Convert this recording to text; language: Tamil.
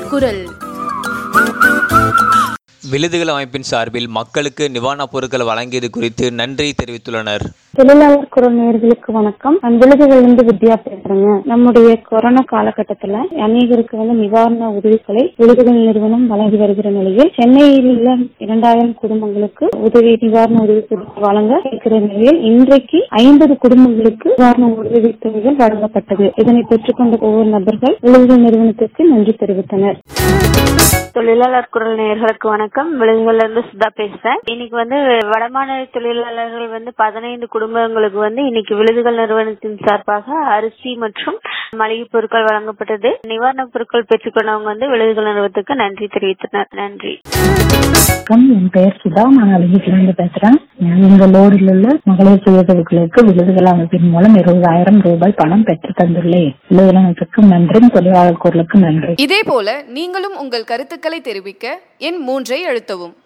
குரல் விழுதுகள் அமைப்பின் சார்பில் மக்களுக்கு நிவாரணப் பொருட்கள் வழங்கியது குறித்து நன்றி தெரிவித்துள்ளனர் தொழிலாளர் குரல் நேயர்களுக்கு வணக்கம் நான் விழுதுகளிலிருந்து வித்யா பேசுறேங்க நம்முடைய கொரோனா காலகட்டத்துல அநேகருக்கு வந்து நிவாரண உதவிகளை விழுதுகள் நிறுவனம் வழங்கி வருகிற நிலையில் சென்னையில் உள்ள இரண்டாயிரம் குடும்பங்களுக்கு உதவி நிவாரண உதவி தொகை வழங்க இருக்கிற நிலையில் இன்றைக்கு ஐம்பது குடும்பங்களுக்கு நிவாரண உதவி தொகைகள் வழங்கப்பட்டது இதனை பெற்றுக்கொண்ட ஒவ்வொரு நபர்கள் விழுதுகள் நிறுவனத்திற்கு நன்றி தெரிவித்தனர் தொழிலாளர் குரல் நேயர்களுக்கு வணக்கம் விழுதுகள்ல இருந்து சுதா பேசுறேன் இன்னைக்கு வந்து வடமாநில தொழிலாளர்கள் வந்து பதினைந்து குடும்பங்களுக்கு வந்து இன்னைக்கு விழுதுகள் நிறுவனத்தின் சார்பாக அரிசி மற்றும் மளிகை பொருட்கள் வழங்கப்பட்டது நிவாரணப் பொருட்கள் பெற்றுக்கொண்டவங்க வந்து விழுதுகள் நிறுவனத்துக்கு நன்றி தெரிவித்தனர் நன்றி வணக்கம் என் பெயர் சுதா நான் அழகிலிருந்து பேசுறேன் எங்க லோரில் உள்ள மகளிர் சுயதொழில்களுக்கு விழுதுகள் அமைப்பின் மூலம் இருபதாயிரம் ரூபாய் பணம் பெற்று தந்துள்ளேன் விழுதுகள் அமைப்புக்கு நன்றி தொழிலாளர் குரலுக்கு நன்றி இதேபோல நீங்களும் உங்கள் கருத்துக்களை தெரிவிக்க எண் மூன்றை அழுத்தவும்